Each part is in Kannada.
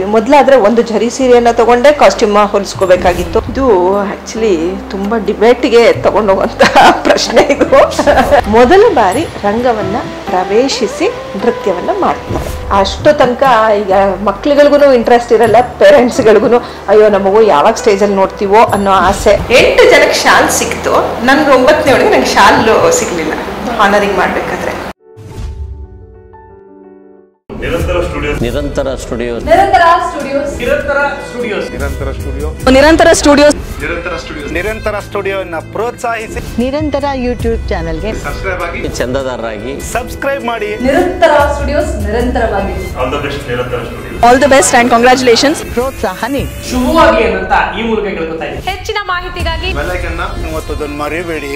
ಮೊದಲಾದ್ರೆ ಒಂದು ಜರಿ ಸೀರೆಯನ್ನ ತಗೊಂಡೆ ಕಾಸ್ಟ್ಯೂಮ್ ಹೊಲಿಸ್ಕೋಬೇಕಾಗಿತ್ತು ಇದು ಆಕ್ಚುಲಿ ತುಂಬಾ ಡಿಬೇಟ್ಗೆ ತಗೊಂಡೋಗುವಂತಹ ಪ್ರಶ್ನೆ ಇದು ಮೊದಲ ಬಾರಿ ರಂಗವನ್ನ ಪ್ರವೇಶಿಸಿ ನೃತ್ಯವನ್ನ ಮಾಡ್ತಾರೆ ಅಷ್ಟು ತನಕ ಈಗ ಮಕ್ಳುಗಳಿಗೂ ಇಂಟ್ರೆಸ್ಟ್ ಇರಲ್ಲ ಪೇರೆಂಟ್ಸ್ಗಳಿಗೂ ಅಯ್ಯೋ ನಮ್ಮ ಮಗು ಯಾವಾಗ ಸ್ಟೇಜಲ್ಲಿ ನೋಡ್ತೀವೋ ಅನ್ನೋ ಆಸೆ ಎಂಟು ಜನಕ್ಕೆ ಶಾಲ್ ಸಿಕ್ತು ನನ್ಗೆ ಒಂಬತ್ತನೇ ಒಳಗೆ ನಂಗೆ ಶಾಲ್ ಸಿಗ್ಲಿಲ್ಲ ಆನರಿಂಗ್ ಮಾಡ್ಬೇಕಾದ್ರೆ ನಿರಂತರ ಸ್ಟುಡಿಯೋ ನಿರಂತರ ಸ್ಟುಡಿಯೋ ನಿರಂತರ ಸ್ಟುಡಿಯೋಸ್ ನಿರಂತರ ಸ್ಟುಡಿಯೋಸ್ ನಿರಂತರ ಸ್ಟುಡಿಯೋನ ಪ್ರೋತ್ಸಾಹಿಸಿ ನಿರಂತರ ಯೂಟ್ಯೂಬ್ ಚಾನಲ್ಗೆ ಚಂದದಾರರಾಗಿ ಸಬ್ಸ್ಕ್ರೈಬ್ ಮಾಡಿ ನಿರಂತರ ಸ್ಟುಡಿಯೋಸ್ ನಿರಂತರವಾಗಿ all the best Nirantara studio all the best and congratulations ಪ್ರೋತ್ಸಾಹ ನೀಡಿ ಶುಭವಾಗಲಿ ಅಂತ ಈ ಮೂಲಕ ಕೇಳ್ಕೊತಾ ಇದ್ದೀನಿ ಹೆಚ್ಚಿನ ಮಾಹಿತಿಗಾಗಿ ಒತ್ತೋದನ್ನು ಮರಿಬೇಡಿ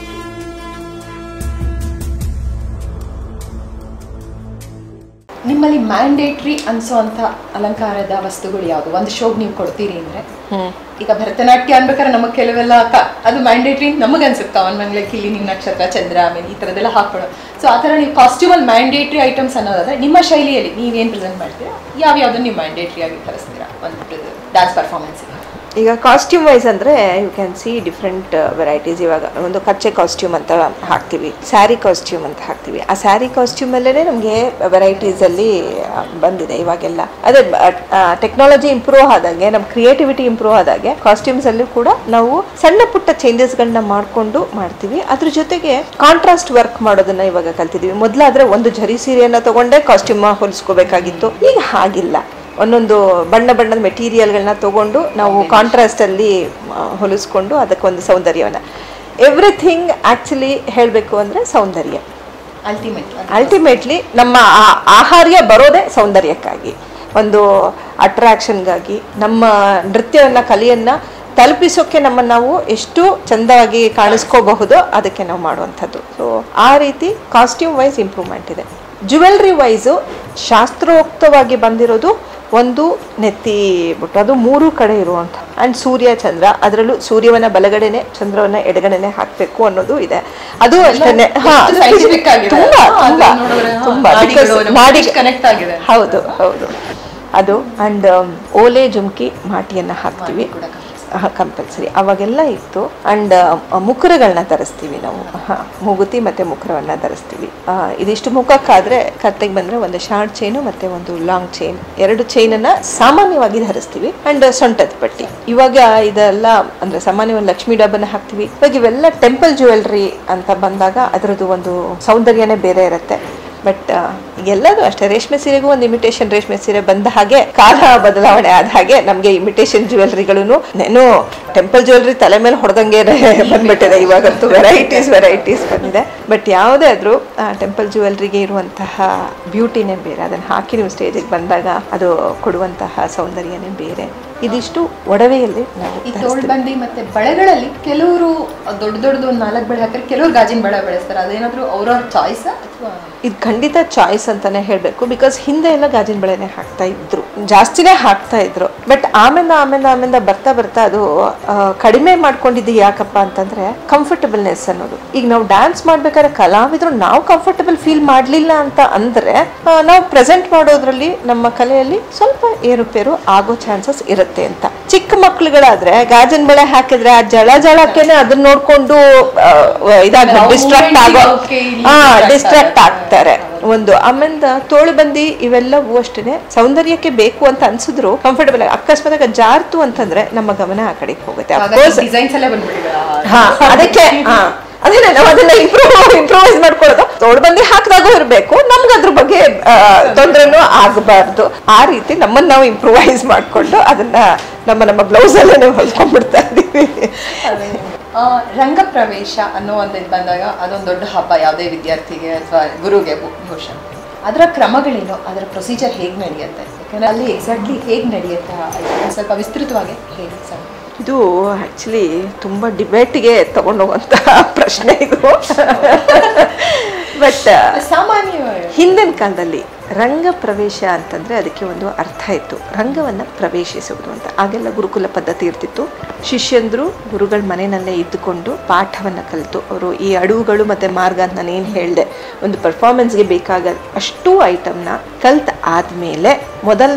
ನಿಮ್ಮಲ್ಲಿ ಮ್ಯಾಂಡೇಟ್ರಿ ಅನ್ಸೋಂಥ ಅಲಂಕಾರದ ವಸ್ತುಗಳು ಯಾವುದು ಒಂದು ಶೋಗ್ ನೀವು ಕೊಡ್ತೀರಿ ಅಂದ್ರೆ ಈಗ ಭರತನಾಟ್ಯ ಅನ್ಬೇಕಾದ್ರೆ ನಮಗೆ ಕೆಲವೆಲ್ಲ ಕ- ಅದು ಮ್ಯಾಂಡೇಟ್ರಿ ನಮಗೆ ಅನ್ಸುತ್ತೆ ಅವನ ಮಂಗ್ಲೆ ಕಿಲ್ಲಿ ನಿನ್ನ ನಕ್ಷತ್ರ ಚಂದ್ರ ಆಮೇಲೆ ಈ ಥರದ್ದೆಲ್ಲ ಹಾಕೊಳ್ಳೋ ಸೊ ಆ ಥರ ನೀವು ಕಾಸ್ಟ್ಯೂಮಲ್ಲಿ ಮ್ಯಾಂಡೇಟ್ರಿ ಐಟಮ್ಸ್ ಅನ್ನೋದಾದ್ರೆ ನಿಮ್ಮ ಶೈಲಿಯಲ್ಲಿ ನೀವೇನು ಪ್ರೆಸೆಂಟ್ ಮಾಡ್ತೀರಾ ಯಾವ ಯಾವುದನ್ನು ನೀವು ಮ್ಯಾಂಡೇಟ್ರಿ ಆಗಿ ತರಿಸ್ತೀರಾ ಒಂದು ಡ್ಯಾನ್ಸ್ ಪರ್ಫಾರ್ಮೆನ್ಸಿಗೆ ಈಗ ಕಾಸ್ಟ್ಯೂಮ್ ವೈಸ್ ಅಂದ್ರೆ you can see different varieties ಇವಾಗ ಒಂದು ಕಚ್ಚೆ ಕಾಸ್ಟ್ಯೂಮ್ ಅಂತ ಹಾಕ್ತೀವಿ ಸ್ಯಾರಿ ಕಾಸ್ಟ್ಯೂಮ್ ಅಂತ ಹಾಕ್ತೀವಿ ಆ ಸ್ಯಾರಿ ಕಾಸ್ಟ್ಯೂಮ್ ಅಲ್ಲೇ ನಮಗೆ ವೆರೈಟೀಸ್ ಅಲ್ಲಿ ಆ, ಬಂದಿದೆ ಇವಾಗೆಲ್ಲ ಅದೇ ಟೆಕ್ನಾಲಜಿ ಇಂಪ್ರೂವ್ ಆದಾಗೆ ನಮ್ಮ ಕ್ರಿಯೇಟಿವಿಟಿ ಇಂಪ್ರೂವ್ ಆದಾಗೆ ಕಾಸ್ಟ್ಯೂಮ್ಸ್ ಅಲ್ಲೂ ಕೂಡ ನಾವು ಸಣ್ಣ ಪುಟ್ಟ ಚೇಂಜಸ್ಗಳನ್ನ ಮಾಡ್ಕೊಂಡು ಮಾಡ್ತೀವಿ ಅದ್ರ ಜೊತೆಗೆ ಕಾಂಟ್ರಾಸ್ಟ್ ವರ್ಕ್ ಮಾಡೋದನ್ನ ಇವಾಗ ಕಲ್ತಿದೀವಿ ಮೊದಲಾದ್ರೆ ಒಂದು ಜರಿ ಸೀರೆಯನ್ನ ತಗೊಂಡೆ ಕಾಸ್ಟ್ಯೂಮ್ ಹೊಲಿಸ್ಕೋಬೇಕಾಗಿತ್ತು ಈಗ ಹಾಗಿಲ್ಲ ಒಂದೊಂದು ಬಣ್ಣ ಬಣ್ಣದ ಮೆಟೀರಿಯಲ್ಗಳನ್ನ ತಗೊಂಡು ನಾವು ಕಾಂಟ್ರಾಸ್ಟ್ ಅಲ್ಲಿ ಆ, ಹೊಲಿಸ್ಕೊಂಡು ಅದಕ್ಕೊಂದು ಸೌಂದರ್ಯವನ್ನು ಎವ್ರಿಥಿಂಗ್ ಆಕ್ಚುಲಿ ಹೇಳಬೇಕು ಅಂದ್ರೆ ಸೌಂದರ್ಯ ಅಲ್ಟಿಮೇಟ್ ಅಲ್ಟಿಮೇಟ್ಲಿ ನಮ್ಮ ಆ- ಆಹಾರ್ಯ ಬರೋದೇ ಸೌಂದರ್ಯಕ್ಕಾಗಿ ಒಂದು ಅಟ್ರಾಕ್ಷನ್ಗಾಗಿ ನಮ್ಮ ನೃತ್ಯವನ್ನ ಕಲೆಯನ್ನ ತಲುಪಿಸೋಕೆ ನಮ್ಮ ನಾವು ಎಷ್ಟು ಚಂದವಾಗಿ ಕಾಣಿಸ್ಕೋಬಹುದೋ ಅದಕ್ಕೆ ನಾವು ಮಾಡುವಂಥದ್ದು ಸೊ ಆ ರೀತಿ ಕಾಸ್ಟ್ಯೂಮ್ ವೈಸ್ ಇಂಪ್ರೂವ್ಮೆಂಟ್ ಇದೆ ಜುವೆಲ್ರಿ ವೈಸು ಶಾಸ್ತ್ರೋಕ್ತವಾಗಿ ಬಂದಿರೋದು ಒಂದು ನೆತ್ತಿ ಬಿಟ್ಟು ಅದು ಮೂರು ಕಡೆ ಇರುವಂಥ ಅಂಡ್ ಸೂರ್ಯ ಚಂದ್ರ ಅದರಲ್ಲೂ ಸೂರ್ಯವನ್ನ ಬಲಗಡೆನೆ ಚಂದ್ರವನ್ನ ಎಡಗಡೆನೆ ಹಾಕ್ಬೇಕು ಅನ್ನೋದು ಇದೆ ಅದು ಅಷ್ಟೇನೆ ಹಾ ಎಷ್ಟು scientific ಆಗಿದೆ. ತುಂಬಾ ಹಾ, ತುಂಬಾ ಅದನ್ನ ನೋಡಿದ್ರೆ, ಹಾ, ತುಂಬಾ ನಾಡಿಗಳು because ನಮ್ಗೆ ನಾಡಿ ಎಷ್ಟು connect ಆಗಿದೆ. ಹೌದು ಹೌದು ಅದು ಅಂಡ್ ಓಲೆ ಜುಮ್ಕಿ ಮಾಟಿಯನ್ನ ಹಾಕ್ತೀವಿ ಕೂಡ ಕಂಪಲ್ಸರಿ ಅವಾಗೆಲ್ಲ ಇತ್ತು ಅಂಡ್ ಮುಖರಗಳನ್ನ ತರಿಸ್ತೀವಿ ನಾವು ಹಾ, ಮೂಗುತಿ ಮತ್ತೆ ಮುಖರವನ್ನ ತರಿಸ್ತೀವಿ ಆ, ಇದಿಷ್ಟು ಮುಖಕ್ಕಾದ್ರೆ ಕತ್ತೆಗೆ ಬಂದ್ರೆ ಒಂದು ಶಾರ್ಟ್ ಚೈನು ಮತ್ತೆ ಒಂದು ಲಾಂಗ್ ಚೈನ್ ಎರಡು ಚೈನನ್ನ ಸಾಮಾನ್ಯವಾಗಿ ಧರಿಸ್ತೀವಿ ಅಂಡ್ ಸೊಂಟದ ಪಟ್ಟಿ ಇವಾಗ ಇದೆಲ್ಲ ಅಂದ್ರೆ ಸಾಮಾನ್ಯವಾಗಿ ಲಕ್ಷ್ಮೀ ಡಬ್ಬನ ಹಾಕ್ತಿವಿ ಇವಾಗ ಇವೆಲ್ಲ ಟೆಂಪಲ್ ಜ್ಯುವೆಲ್ರಿ ಅಂತ ಬಂದಾಗ ಅದರದ್ದು ಒಂದು ಸೌಂದರ್ಯನೇ ಬೇರೆ ಇರುತ್ತೆ ಬಟ್ ಎಲ್ಲದೂ ಅಷ್ಟೇ ರೇಷ್ಮೆ ಸೀರೆಗೂ ಒಂದು ಇಮಿಟೇಷನ್ ರೇಷ್ಮೆ ಸೀರೆ ಬಂದ ಹಾಗೆ ಕಾಲ ಬದಲಾವಣೆ ಆದ ಹಾಗೆ ನಮಗೆ ಇಮಿಟೇಷನ್ ಜ್ಯುವೆಲ್ರಿಗಳು ನೇನು ಟೆಂಪಲ್ ಜ್ಯುವೆಲ್ರಿ ತಲೆ ಮೇಲೆ ಹೊಡೆದಂಗೆ ಬಂದ್ಬಿಟ್ಟಿದೆ ಇವಾಗಂತೂ ವೆರೈಟೀಸ್ ವೆರೈಟೀಸ್ ಬಂದಿದೆ ಬಟ್ ಯಾವುದೇ ಆದರೂ ಟೆಂಪಲ್ ಜ್ಯುವೆಲ್ರಿಗೆ ಇರುವಂತಹ ಬ್ಯೂಟಿನೇ ಬೇರೆ ಅದನ್ನು ಹಾಕಿ ನೀವು ಸ್ಟೇಜಿಗೆ ಬಂದಾಗ ಅದು ಕೊಡುವಂತಹ ಸೌಂದರ್ಯನೇ ಬೇರೆ ಇದಿಷ್ಟು ಒಡವೆಯಲ್ಲಿ ನಾವು ಈ ಧರಿಸ್ತೀವಿ. ತೋಳ್ಬಂದಿ ಮತ್ತೆ ಬಳೆಗಳಲ್ಲಿ ಕೆಲವರು ದೊಡ್ಡ ದೊಡ್ಡದು ಒಂದು ನಾಲ್ಕು ಬಳೆ ಹಾಕಿದ್ರೆ ಕೆಲವರು ಗಾಜಿನ ಬಳೆ ಬೆಳೆಸ್ತಾರೆ ಅದೇನಾದ್ರೂ ಅವ್ರವ್ರ ಚಾಯ್ಸ್ ಅಥವಾ ಇದು ಖಂಡಿತ ಚಾಯ್ಸ್ ಅಂತಾನೆ ಹೇಳಬೇಕು ಬಿಕಾಸ್ ಹಿಂದೆ ಎಲ್ಲ ಗಾಜಿನ ಬಳೆನೆ ಹಾಕ್ತಾ ಇದ್ರು ಜಾಸ್ತಿನೇ ಹಾಕ್ತಾ ಇದ್ರು ಬಟ್ ಆಮೇಲೆ ಆಮೇಲೆ ಆಮೇಲೆ ಬರ್ತಾ ಬರ್ತಾ ಅದು ಆ, ಕಡಿಮೆ ಮಾಡ್ಕೊಂಡಿದ್ದು ಯಾಕಪ್ಪ ಅಂತಂದ್ರೆ ಕಂಫರ್ಟಬಲ್ನೆಸ್ ಅನ್ನೋದು ಈಗ ನಾವು ಡ್ಯಾನ್ಸ್ ಮಾಡ್ಬೇಕಾದ್ರೆ ಕಲಾವಿದ್ರು ನಾವು ಕಂಫರ್ಟಬಲ್ ಫೀಲ್ ಮಾಡ್ಲಿಲ್ಲ ಅಂತ ಅಂದ್ರೆ ಆ, ನಾವು ಪ್ರೆಸೆಂಟ್ ಮಾಡೋದ್ರಲ್ಲಿ ನಮ್ಮ ಕಲೆಯಲ್ಲಿ ಸ್ವಲ್ಪ ಏರುಪೇರು ಆಗೋ ಚಾನ್ಸಸ್ ಇರುತ್ತೆ ಅಂತ ಚಿಕ್ಕ ಮಕ್ಳುಗಳಾದ್ರೆ ಗಾಜಿನ ಬಳೆ ಹಾಕಿದ್ರೆ ಆ ಜಳ ಜಳಕ್ಕೆನೆ ಅದನ್ನ ನೋಡ್ಕೊಂಡು ಇದಾಗ ನಾವು ಡಿಸ್ಟ್ರಾಕ್ಟ್ ಆಗೋ movement ಗೆ ಇಲ್ಲಿ ಹಾ distract ಡಿಸ್ಟ್ರಾಕ್ಟ್ ಆಗ್ತಾರೆ. ಆಗ್ತಾರೆ ಒಂದು ಆಮೇಲೆ ತೋಳು ಬಂದಿ ಇವೆಲ್ಲವೂ ಅಷ್ಟೇನೆ ಸೌಂದರ್ಯಕ್ಕೆ ಬೇಕು ಅಂತ ಅನ್ಸಿದ್ರು ಕಂಫರ್ಟಬಲ್ ಅಕಸ್ಮಾತ್ ಆಗಿ ಜಾರ್ತು ಅಂತಂದ್ರೆ ನಮ್ಮ ಗಮನ ಆ ಕಡೆಗೆ ಹೋಗುತ್ತೆ ಅಫ್ಕೋರ್ಸ್ ಡಿಸೈನ್ಸ್ ಎಲ್ಲ ಬಂದ್ಬಿಟ್ಟಿದೆ ಹಾ ಅದಕ್ಕೆ ಹಾ ಅದೇನೆ ನಾವು ಅದನ್ನ ಇಂಪ್ರೂವ್ ಇಂಪ್ರೂವೈಸ್ ಮಾಡ್ಕೊಳ್ಳೋದು ತೋಳು ಬಂದಿ ಹಾಕಿದಾಗೂ ಇರಬೇಕು ನಮ್ಗೆ ಅದ್ರ ಬಗ್ಗೆ ತೊಂದರೆನೂ ಆಗಬಾರ್ದು ಆ ರೀತಿ ನಮ್ಮನ್ನ ನಾವು ಇಂಪ್ರೂವೈಸ್ ಮಾಡ್ಕೊಂಡು ಅದನ್ನ ನಮ್ಮ ನಮ್ಮ ಬ್ಲೌಸ್ ಅಲ್ಲೇ ಹೊಲ್ಕೊಂಡ್ಬಿಡ್ತಾ ಇದೀವಿ ಆ, ರಂಗ ಪ್ರವೇಶ ಅನ್ನೋ ಒಂದು ಇದು ಬಂದಾಗ ಅದೊಂದು ದೊಡ್ಡ ಹಬ್ಬ ಯಾವುದೇ ವಿದ್ಯಾರ್ಥಿಗೆ ಅಥವಾ ಗುರುಗೆ ಬು- ಬಹುಶಃ ಅದರ ಕ್ರಮಗಳೇನು ಅದರ ಪ್ರೊಸೀಜರ್ ಹೇಗೆ ನಡೆಯುತ್ತೆ ಯಾಕಂದ್ರೆ ಅಲ್ಲಿ ಎಕ್ಸಾಕ್ಟ್ಲಿ ಹೇಗೆ ನಡೆಯುತ್ತೆ ಅದನ್ನ ಸ್ವಲ್ಪ ವಿಸ್ತೃತವಾಗಿ ಹೇಳಿ ಸರ್ ಇದು ಆಕ್ಚುಲಿ ತುಂಬಾ ಡಿಬೇಟ್ಗೆ ತಗೊಂಡೋಗುವಂತಹ ಪ್ರಶ್ನೆ ಇದು ಬಟ್ ಸಾಮಾನ್ಯ ಹಿಂದಿನ ಕಾಲದಲ್ಲಿ ರಂಗ ಪ್ರವೇಶ ಅಂತಂದ್ರೆ ಅದಕ್ಕೆ ಒಂದು ಅರ್ಥ ಇತ್ತು ರಂಗವನ್ನ ಪ್ರವೇಶಿಸುವುದು ಅಂತ ಆಗೆಲ್ಲ ಗುರುಕುಲ ಪದ್ಧತಿ ಇರ್ತಿತ್ತು ಶಿಷ್ಯಂದ್ರು ಗುರುಗಳ ಮನೆಯಲ್ಲೇ ಇದ್ದುಕೊಂಡು ಪಾಠವನ್ನ ಕಲಿತು ಅವರು ಈ ಅಡುಗಳು ಮತ್ತೆ ಮಾರ್ಗ ಅಂತ ನಾನೇನು ಹೇಳಿದೆ ಒಂದು ಪರ್ಫಾರ್ಮೆನ್ಸ್ಗೆ ಬೇಕಾದ ಅಷ್ಟು ಐಟಮ್ನ ಕಲ್ತ ಆದ್ಮೇಲೆ ಮೊದಲನೇ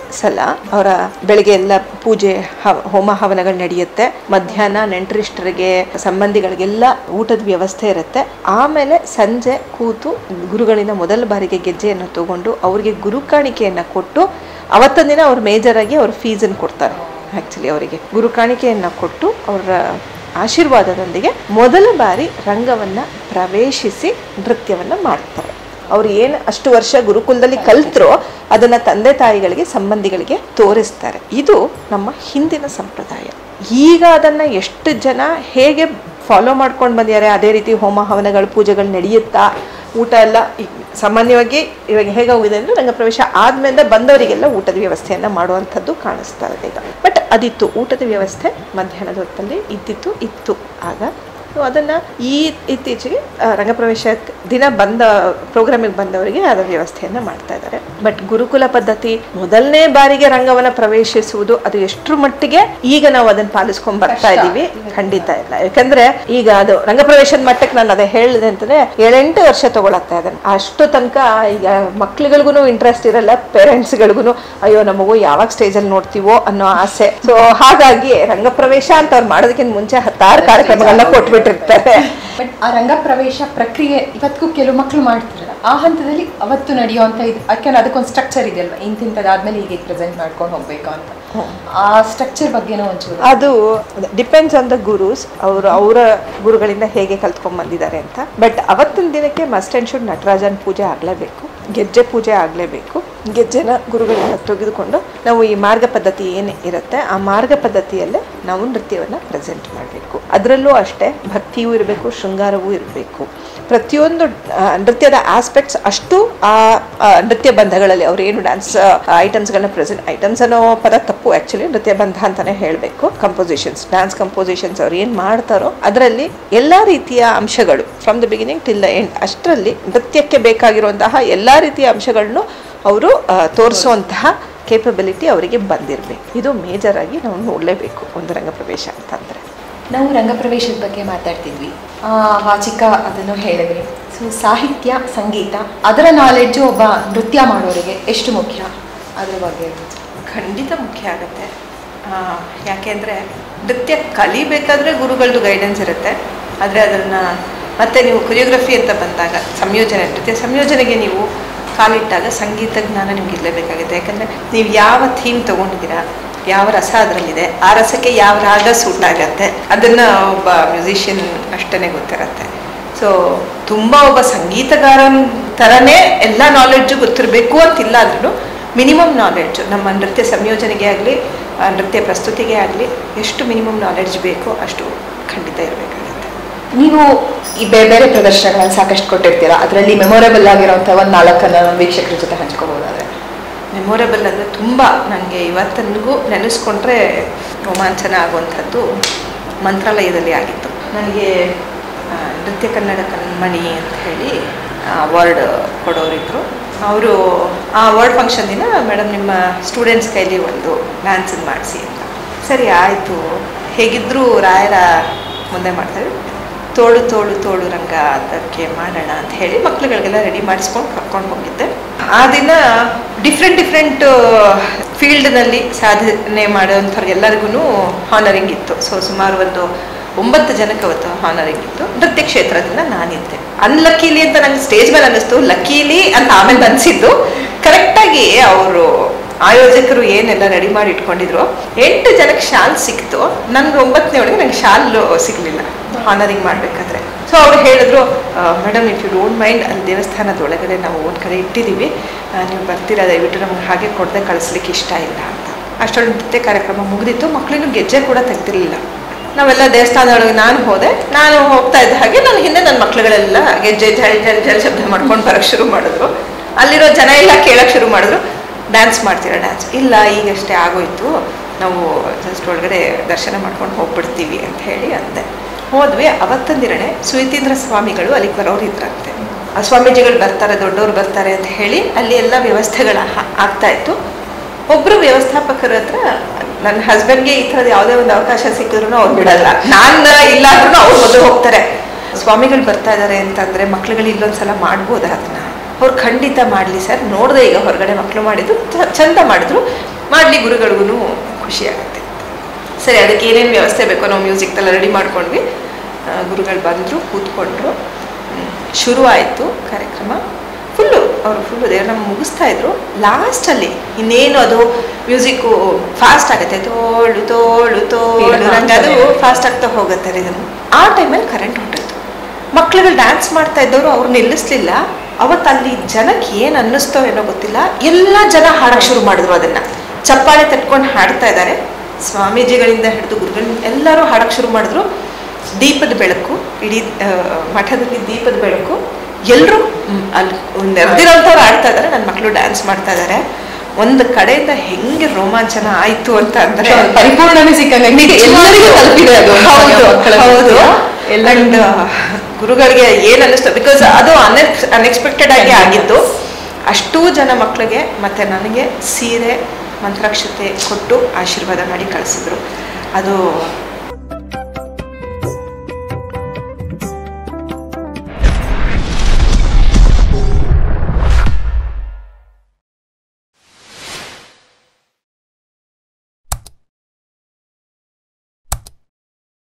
ಸಲ ಅವರ ಬೆಳಿಗ್ಗೆ ಎಲ್ಲ ಪೂಜೆ ಹ- ಹೋಮ ಹವನಗಳು ನಡೆಯುತ್ತೆ ಮಧ್ಯಾಹ್ನ ನೆಂಟರಿಷ್ಟರಿಗೆ ಸಂಬಂಧಿಗಳಿಗೆಲ್ಲ ಊಟದ ವ್ಯವಸ್ಥೆ ಇರುತ್ತೆ ಆಮೇಲೆ ಸಂಜೆ ಕೂತು ಗುರುಗಳಿಂದ ಮೊದಲ ಬಾರಿಗೆ ಗೆಜ್ಜೆಯನ್ನು ತಗೊಂಡು ಅವರಿಗೆ ಗುರು ಕಾಣಿಕೆಯನ್ನು ಕೊಟ್ಟು ಅವತ್ತೊಂದು ದಿನ ಅವ್ರು ಮೇಜರ್ ಆಗಿ ಅವ್ರ ಫೀಸನ್ನು ಕೊಡ್ತಾರೆ ಆ್ಯಕ್ಚುಲಿ ಅವರಿಗೆ ಗುರು ಕಾಣಿಕೆಯನ್ನು ಕೊಟ್ಟು ಅವರ ಆಶೀರ್ವಾದದೊಂದಿಗೆ ಮೊದಲ ಬಾರಿ ರಂಗವನ್ನು ಪ್ರವೇಶಿಸಿ ನೃತ್ಯವನ್ನು ಮಾಡ್ತಾರೆ ಅವ್ರು ಏನು ಅಷ್ಟು ವರ್ಷ ಗುರುಕುಲದಲ್ಲಿ ಕಲ್ತರೋ ಅದನ್ನ ತಂದೆ ತಾಯಿಗಳಿಗೆ ಸಂಬಂಧಿಗಳಿಗೆ ತೋರಿಸ್ತಾರೆ ಇದು ನಮ್ಮ ಹಿಂದಿನ ಸಂಪ್ರದಾಯ ಈಗ ಅದನ್ನ ಎಷ್ಟು ಜನ ಹೇಗೆ ಫಾಲೋ ಮಾಡ್ಕೊಂಡು ಬಂದಿದ್ದಾರೆ ಅದೇ ರೀತಿ ಹೋಮ ಹವನಗಳು ಪೂಜೆಗಳು ನಡೆಯುತ್ತಾ ಊಟ ಎಲ್ಲ ಈ- ಸಾಮಾನ್ಯವಾಗಿ ಇವಾಗ ಹೇಗೆ ಹೋಗಿದೆ ಅಂದರೆ ರಂಗಪ್ರವೇಶ ಆದ್ಮೇಲೆ ಬಂದವರಿಗೆಲ್ಲ ಊಟದ ವ್ಯವಸ್ಥೆಯನ್ನು ಮಾಡುವಂಥದ್ದು ಕಾಣಿಸ್ತಾ ಇದೆ ಈಗ ಬಟ್ ಅದಿತ್ತು ಊಟದ ವ್ಯವಸ್ಥೆ ಮಧ್ಯಾಹ್ನದ ಹೊತ್ತಲ್ಲಿ ಇದ್ದಿತ್ತು ಇತ್ತು ಆಗ ಸೊ ಅದನ್ನು ಈ ಇತ್ತೀಚೆಗೆ ಆ, ರಂಗಪ್ರವೇಶ ದಿನ ಬಂದ ಪ್ರೋಗ್ರಾಮಿಗೆ ಬಂದವರಿಗೆ ಅದರ ವ್ಯವಸ್ಥೆಯನ್ನು ಮಾಡ್ತಾ ಇದ್ದಾರೆ ಬಟ್ ಗುರುಕುಲ ಪದ್ಧತಿ ಮೊದಲನೇ ಬಾರಿಗೆ ರಂಗವನ್ನು ಪ್ರವೇಶಿಸುವುದು ಅದು ಎಷ್ಟರ ಮಟ್ಟಿಗೆ ಈಗ ನಾವು ಅದನ್ನು ಪಾಲಿಸ್ಕೊಂಡ್ ಬರ್ತಾ ಇದ್ದೀವಿ ಖಂಡಿತ ಇಲ್ಲ ಯಾಕಂದ್ರೆ ಈಗ ಅದು ರಂಗಪ್ರವೇಶದ ಮಟ್ಟಕ್ಕೆ ನಾನು ಅದೇ ಹೇಳಿದೆ ಅಂತಂದ್ರೆ ಏಳೆಂಟು ವರ್ಷ ತಗೊಳತ್ತಾ ಇದನ್ನು ಅಷ್ಟು ತನಕ ಈಗ ಮಕ್ಳುಗಳಿಗೂ ಇಂಟ್ರೆಸ್ಟ್ ಇರಲ್ಲ ಪೇರೆಂಟ್ಸ್ಗಳಿಗೂ ಅಯ್ಯೋ ನಮ್ಮ ಮಗು ಯಾವಾಗ ಸ್ಟೇಜಲ್ಲಿ ನೋಡ್ತೀವೋ ಅನ್ನೋ ಆಸೆ ಸೊ ಹಾಗಾಗಿ ರಂಗಪ್ರವೇಶ ಅಂತ ಅವ್ರು ಮಾಡೋದಕ್ಕಿಂತ ಮುಂಚೆ ಹತ್ತಾರು ಕಾರ್ಯಕ್ರಮಗಳನ್ನ ಕೊಟ್ಬಿಟ್ಟಿರ್ತಾರೆ ಬಟ್ ಆ ರಂಗ ಪ್ರವೇಶ ಪ್ರಕ್ರಿಯೆ ಇವತ್ತಿಗೂ ಕೆಲವು ಮಕ್ಕಳು ಮಾಡ್ತಿರಲ್ಲ ಆ ಹಂತದಲ್ಲಿ ಅವತ್ತು ನಡೆಯುವಂತ ಇದು ಯಾಕಂದ್ರೆ ಅದಕ್ಕೊಂದು ಸ್ಟ್ರಕ್ಚರ್ ಇದೆಯಲ್ವಾ ಇಂತಿಂತದಾದ್ಮೇಲೆ ಹೀಗೆ ಪ್ರೆಸೆಂಟ್ ಮಾಡ್ಕೊಂಡು ಹೋಗ್ಬೇಕು ಅಂತ ಆ ಸ್ಟ್ರಕ್ಚರ್ ಬಗ್ಗೆನೂ ಒಂಚೂರು ಅದು ಡಿಪೆಂಡ್ಸ್ ಆನ್ ದ ಗುರುಸ್ ಅವರು ಅವರ ಗುರುಗಳಿಂದ ಹೇಗೆ ಕಲ್ತ್ಕೊಂಡ್ ಬಂದಿದ್ದಾರೆ ಅಂತ ಬಟ್ ಅವತ್ತಿನ ದಿನಕ್ಕೆ ಮಸ್ಟ್ ಅಂಡ್ ಶುಡ್ ನಟರಾಜನ್ ಪೂಜೆ ಆಗಲೇಬೇಕು ಗೆಜ್ಜೆ ಪೂಜೆ ಆಗಲೇಬೇಕು ಗೆಜ್ಜೆನ ಗುರುಗಳಿಂದ ತೆಗೆದುಕೊಂಡು ನಾವು ಈ ಮಾರ್ಗ ಪದ್ಧತಿ ಏನು ಇರುತ್ತೆ ಆ ಮಾರ್ಗ ಪದ್ಧತಿಯಲ್ಲೇ ನಾವು ನೃತ್ಯವನ್ನು ಪ್ರೆಸೆಂಟ್ ಮಾಡಬೇಕು ಅದರಲ್ಲೂ ಅಷ್ಟೇ ಭಕ್ತಿಯೂ ಇರಬೇಕು ಶೃಂಗಾರವೂ ಇರಬೇಕು ಪ್ರತಿಯೊಂದು ಆ, ನೃತ್ಯದ ಆಸ್ಪೆಕ್ಟ್ಸ್ ಅಷ್ಟು ಆ ಆ, ನೃತ್ಯ ಬಂಧಗಳಲ್ಲಿ ಅವ್ರು ಏನು ಡ್ಯಾನ್ಸ್ ಐಟಮ್ಸ್ಗಳನ್ನ ಪ್ರೆಸೆಂಟ್ ಐಟಮ್ಸ್ ಅನ್ನೋ ಪದ ತಪ್ಪು ಆ್ಯಕ್ಚುಲಿ ನೃತ್ಯ ಬಂಧ ಅಂತಾನೆ ಹೇಳಬೇಕು ಕಂಪೋಸಿಷನ್ಸ್ ಡ್ಯಾನ್ಸ್ ಕಂಪೋಸಿಷನ್ಸ್ ಅವ್ರು ಏನು ಮಾಡ್ತಾರೋ ಅದರಲ್ಲಿ ಎಲ್ಲ ರೀತಿಯ ಅಂಶಗಳು from the beginning till the end ಅಷ್ಟರಲ್ಲಿ ನೃತ್ಯಕ್ಕೆ ಬೇಕಾಗಿರುವಂತಹ ಎಲ್ಲ ರೀತಿಯ ಅಂಶಗಳನ್ನು ಅವರು ತೋರಿಸುವಂತಹ ಕೇಪಬಿಲಿಟಿ ಅವರಿಗೆ ಬಂದಿರಬೇಕು ಇದು ಮೇಜರ್ ಆಗಿ ನಾವು ನೋಡಲೇಬೇಕು ಒಂದು ರಂಗಪ್ರವೇಶ ಅಂತಂದರೆ ನಾವು ರಂಗಪ್ರವೇಶದ ಬಗ್ಗೆ ಮಾತಾಡ್ತಿದ್ವಿ ಆ, ವಾಚಿಕ ಅದನ್ನು ಹೇಳಿದ್ರಿ ಸೊ ಸಾಹಿತ್ಯ ಸಂಗೀತ ಅದರ ನಾಲೆಡ್ಜು ಒಬ್ಬ ನೃತ್ಯ ಮಾಡೋರಿಗೆ ಎಷ್ಟು ಮುಖ್ಯ ಅದ್ರ ಬಗ್ಗೆ ಖಂಡಿತ ಮುಖ್ಯ ಆಗುತ್ತೆ ಯಾಕೆಂದರೆ ನೃತ್ಯ ಕಲಿಬೇಕಾದ್ರೆ ಗುರುಗಳದ್ದು ಗೈಡೆನ್ಸ್ ಇರುತ್ತೆ ಆದರೆ ಅದನ್ನು ಮತ್ತೆ ನೀವು ಕೊರಿಯೋಗ್ರಫಿ ಅಂತ ಬಂದಾಗ ಸಂಯೋಜನೆ ನೃತ್ಯ ಸಂಯೋಜನೆಗೆ ನೀವು ಕಾಲಿಟ್ಟಾಗ ಸಂಗೀತ ಜ್ಞಾನ ನಿಮ್ಗೆ ಇರಲೇಬೇಕಾಗುತ್ತೆ ಯಾಕಂದರೆ ನೀವು ಯಾವ ಥೀಮ್ ತೊಗೊಂಡಿದ್ದೀರಾ ಯಾವ ರಸ ಅದರಲ್ಲಿದೆ ಆ ರಸಕ್ಕೆ ಯಾವ ರಾಗ ಸೂಟ್ ಆಗತ್ತೆ ಅದನ್ನು ಒಬ್ಬ ಮ್ಯೂಸಿಷಿಯನ್ ಅಷ್ಟೇ ಗೊತ್ತಿರತ್ತೆ ಸೊ ತುಂಬ ಒಬ್ಬ ಸಂಗೀತಗಾರನ ಥರನೇ ಎಲ್ಲ ನಾಲೆಡ್ಜು ಗೊತ್ತಿರಬೇಕು ಅಂತಿಲ್ಲ ಅಂದ್ರೂ ಮಿನಿಮಮ್ ನಾಲೆಡ್ಜು ನಮ್ಮ ನೃತ್ಯ ಸಂಯೋಜನೆಗೆ ಆಗಲಿ ನೃತ್ಯ ಪ್ರಸ್ತುತಿಗೆ ಆಗಲಿ ಎಷ್ಟು ಮಿನಿಮಮ್ ನಾಲೆಡ್ಜ್ ಬೇಕೋ ಅಷ್ಟು ಖಂಡಿತ ಇರಬೇಕಾಗುತ್ತೆ ನೀವು ಈ ಬೇರೆ ಬೇರೆ ಪ್ರದರ್ಶನಗಳನ್ನು ಸಾಕಷ್ಟು ಕೊಟ್ಟಿರ್ತೀರಾ ಅದರಲ್ಲಿ ಮೆಮೊರೇಬಲ್ ಆಗಿರುವಂಥ ಒಂದು ನಾಲ್ಕನ್ನ ನಮ್ಮ ವೀಕ್ಷಕರ ಜೊತೆ ಹಂಚ್ಕೋಬಹುದಾದ್ರೆ ಮೆಮೊರೇಬಲ್ ಅಂದರೆ ತುಂಬ ನನಗೆ ಇವತ್ತನಿಗೂ ನೆನೆಸ್ಕೊಂಡ್ರೆ ರೋಮಾಂಚನ ಆಗುವಂಥದ್ದು ಮಂತ್ರಾಲಯದಲ್ಲಿ ಆಗಿತ್ತು ನನಗೆ ಆ, ನೃತ್ಯ ಕನ್ನಡ ಕಣ್ಮಣಿ ಅಂತ ಹೇಳಿ ಅವಾರ್ಡ್ ಕೊಡೋರಿದ್ರು ಅವರು ಆ ಅವಾರ್ಡ್ ಫಂಕ್ಷನ್ ದಿನ ಮೇಡಮ್ ನಿಮ್ಮ ಸ್ಟೂಡೆಂಟ್ಸ್ ಕೈಲಿ ಒಂದು ಡ್ಯಾನ್ಸನ್ನು ಮಾಡಿಸಿ ಅಂತ ಸರಿ ಆಯಿತು ಹೇಗಿದ್ದರೂ ರಾಯರ ಮುಂದೆ ಮಾಡ್ತಾರೆ ತೋಳು ತೋಳು ತೋಳು ರಂಗ ಅದಕ್ಕೆ ಮಾಡೋಣ ಅಂತ ಹೇಳಿ ಮಕ್ಳುಗಳಿಗೆಲ್ಲ ರೆಡಿ ಮಾಡಿಸ್ಕೊಂಡು ಕರ್ಕೊಂಡು ಹೋಗಿದ್ದೆ ಆ ದಿನ ಡಿಫ್ರೆಂಟ್ ಡಿಫ್ರೆಂಟ್ ಫೀಲ್ಡ್ನಲ್ಲಿ ಸಾಧನೆ ಮಾಡೋಂಥವ್ರಿಗೆಲ್ಲರಿಗೂ ಹಾನರಿಂಗ್ ಇತ್ತು ಸೊ ಸುಮಾರು ಒಂದು ಒಂಬತ್ತು ಜನಕ್ಕೆ ಅವತ್ತು ಹಾನರಿಂಗ್ ಇತ್ತು ನೃತ್ಯ ಕ್ಷೇತ್ರದಿಂದ ನಾನಿದ್ದೆ ಅನ್ಲಕ್ಕೀಲಿ ಅಂತ ನಂಗೆ ಸ್ಟೇಜ್ ಮೇಲೆ ಅನ್ನಿಸ್ತು ಲಕ್ಕೀಲಿ ಅಂತ ಆಮೇಲೆ ಅನಿಸಿದ್ದು ಕರೆಕ್ಟಾಗಿ ಅವರು ಆಯೋಜಕರು ಏನೆಲ್ಲ ರೆಡಿ ಮಾಡಿ ಇಟ್ಕೊಂಡಿದ್ರು ಎಂಟು ಜನಕ್ಕೆ ಶಾಲ್ ಸಿಕ್ತು ನನ್ಗೆ ಒಂಬತ್ತನೇ ಒಳಗೆ ನಂಗೆ ಶಾಲ್ ಸಿಗಲಿಲ್ಲ ಹಾನರಿಂಗ್ ಮಾಡಬೇಕಾದ್ರೆ ಸೊ ಅವ್ರು ಹೇಳಿದ್ರು madam if you don't mind ಅಲ್ಲಿ ದೇವಸ್ಥಾನದ ಒಳಗಡೆ ನಾವು ಒಂದು ಕಡೆ ಇಟ್ಟಿದ್ದೀವಿ ಆ, ನೀವು ಬರ್ತೀರಾ ದಯವಿಟ್ಟು ನಮ್ಗೆ ಹಾಗೆ ಕೊಡದೆ ಕಳಿಸ್ಲಿಕ್ಕೆ ಇಷ್ಟ ಇಲ್ಲ ಅಂತ ಅಷ್ಟೊಂದು ನೃತ್ಯ ಕಾರ್ಯಕ್ರಮ ಮುಗಿದಿತ್ತು ಮಕ್ಕಳಿನ್ನು ಗೆಜ್ಜೆ ಕೂಡ ತೆಗ್ದಿರಲಿಲ್ಲ ನಾವೆಲ್ಲ ದೇವಸ್ಥಾನದೊಳಗೆ ನಾನು ಹೋದೆ ನಾನು ಹೋಗ್ತಾ ಇದ್ದ ಹಾಗೆ ನನ್ನ ಹಿಂದೆ ನನ್ನ ಮಕ್ಳುಗಳೆಲ್ಲ ಗೆಜ್ಜೆ ಜಲ್ ಜಲ್ ಜಲ್ ಶಬ್ದ ಮಾಡ್ಕೊಂಡು ಬರೋಕ್ಕೆ ಶುರು ಮಾಡಿದ್ರು ಅಲ್ಲಿರೋ ಜನ ಎಲ್ಲ ಕೇಳೋಕ್ಕೆ ಶುರು ಮಾಡಿದ್ರು ಡ್ಯಾನ್ಸ್ ಮಾಡ್ತೀರಾ ಡ್ಯಾನ್ಸ್ ಇಲ್ಲ ಈಗಷ್ಟೇ ಆಗೋಯ್ತು ನಾವು ಜಸ್ಟ್ ಒಳಗಡೆ ದರ್ಶನ ಮಾಡ್ಕೊಂಡು ಹೋಗ್ಬಿಡ್ತೀವಿ ಅಂತ ಹೇಳಿ ಅಂದೆ ಹೋದ್ವಿ ಅವತ್ತಂದಿರನೆ ಸುಯತೀಂದ್ರ ಸ್ವಾಮಿಗಳು ಅಲ್ಲಿಗೆ ಬರೋರು ಇದ್ರಂತೆ ಆ ಸ್ವಾಮೀಜಿಗಳು ಬರ್ತಾರೆ ದೊಡ್ಡವರು ಬರ್ತಾರೆ ಅಂತ ಹೇಳಿ ಅಲ್ಲಿ ಎಲ್ಲ ವ್ಯವಸ್ಥೆಗಳ ಆಗ್ತಾ ಇತ್ತು ಒಬ್ರು ವ್ಯವಸ್ಥಾಪಕರ ಹತ್ರ ನನ್ನ ಹಸ್ಬೆಂಡ್ಗೆ ಈ ಥರದ ಯಾವುದೇ ಒಂದು ಅವಕಾಶ ಸಿಕ್ಕಿದ್ರು ಅವ್ರು ಬಿಡಲ್ಲ ನಾನು ಇಲ್ಲ ಅಂದ್ರೂ ಅವ್ರು ಮೊದಲು ಹೋಗ್ತಾರೆ ಸ್ವಾಮಿಗಳು ಬರ್ತಾ ಇದ್ದಾರೆ ಅಂತಂದ್ರೆ ಮಕ್ಳುಗಳು ಇಲ್ಲೊಂದ್ಸಲ ಮಾಡ್ಬೋದಾ ಅದನ್ನ ಅವ್ರು ಖಂಡಿತ ಮಾಡಲಿ ಸರ್ ನೋಡಿದೆ ಈಗ ಹೊರಗಡೆ ಮಕ್ಕಳು ಮಾಡಿದ್ದು ಚ- ಚಂದ ಮಾಡಿದ್ರು ಮಾಡಲಿ ಗುರುಗಳಿಗೂ ಖುಷಿ ಆಗುತ್ತೆ ಸರಿ ಅದಕ್ಕೆ ಏನೇನು ವ್ಯವಸ್ಥೆ ಬೇಕೋ ನಾವು ಮ್ಯೂಸಿಕ್ದೆಲ್ಲ ರೆಡಿ ಮಾಡ್ಕೊಂಡ್ವಿ ಆ, ಗುರುಗಳು ಬಂದರು ಕೂತ್ಕೊಂಡ್ರು ಹ್ಮ್. ಶುರು ಆಯಿತು ಕಾರ್ಯಕ್ರಮ ಫುಲ್ಲು ಅವರು ಫುಲ್ಲು ದೇವ್ರನ್ನ ಮುಗಿಸ್ತಾ ಇದ್ರು ಲಾಸ್ಟಲ್ಲಿ ಇನ್ನೇನು ಅದು ಮ್ಯೂಸಿಕ್ಕು ಫಾಸ್ಟ್ ಆಗುತ್ತೆ ತೋಳು ತೋಳು ತೋಳು ನಂಗೆ ಅದು ಫಾಸ್ಟ್ ಆಗ್ತಾ ಹೋಗುತ್ತೆ ಇದನ್ನು ಆ ಟೈಮಲ್ಲಿ ಕರೆಂಟ್ ಹೊಟ್ಟೋಯ್ತು ಮಕ್ಳುಗಳು ಡ್ಯಾನ್ಸ್ ಮಾಡ್ತಾ ಇದ್ದವರು ಅವ್ರು ನಿಲ್ಲಿಸ್ಲಿಲ್ಲ ಅವತ್ತು ಅಲ್ಲಿ ಜನಕ್ಕೆ ಏನು ಅನ್ನಿಸ್ತೋ ಏನೋ ಗೊತ್ತಿಲ್ಲ ಎಲ್ಲ ಜನ ಹಾಡಕ್ಕೆ ಶುರು ಮಾಡಿದ್ರು ಅದನ್ನ ಚಪ್ಪಾಳೆ ತಟ್ಕೊಂಡು ಹಾಡ್ತಾ ಇದ್ದಾರೆ ಸ್ವಾಮೀಜಿಗಳಿಂದ ಹಿಡಿದು ಗುರುಗಳು ಎಲ್ಲರೂ ಹಾಡಕ್ಕೆ ಶುರು ಮಾಡಿದ್ರು ದೀಪದ ಬೆಳಕು ಇಡೀ ಆ, ಮಠದಲ್ಲಿ ದೀಪದ ಬೆಳಕು ಎಲ್ಲರೂ ಅಲ್ಲಿ ನೆರೆದಿರೋಂಥವ್ರು ಆಡ್ತಾ ಇದ್ದಾರೆ ನನ್ನ ಮಕ್ಕಳು ಡ್ಯಾನ್ಸ್ ಮಾಡ್ತಾ ಇದ್ದಾರೆ ಒಂದು ಕಡೆಯಿಂದ ಹೆಂಗೆ ರೋಮಾಂಚನ ಆಯ್ತು ಅಂತ ಅಂದ್ರೆ ಪರಿಪೂರ್ಣನೇ ಸಿಕ್ಕಂಗೆ ಎಲ್ಲರಿಗೂ ತಲುಪಿದೆ ಅದು ಹೌದು ಮಕ್ಕಳ ಹೌದು ಎಲ್ಲ And, ಆ, ಗುರುಗಳಿಗೆ ಏನ್ ಅನ್ನಿಸ್ತು ಬಿಕಾಸ್ ಅದು ಅನ್ಎಕ್ಸ್ಪೆಕ್ಟೆಡ್ ಆಗಿ ಆಗಿತ್ತು ಅಷ್ಟೂ ಜನ ಮಕ್ಕಳಿಗೆ ಮತ್ತೆ ನನಗೆ ಸೀರೆ ಮಂತ್ರಾಕ್ಷತೆ ಕೊಟ್ಟು ಆಶೀರ್ವಾದ ಮಾಡಿ ಕಳಿಸಿದ್ರು ಅದು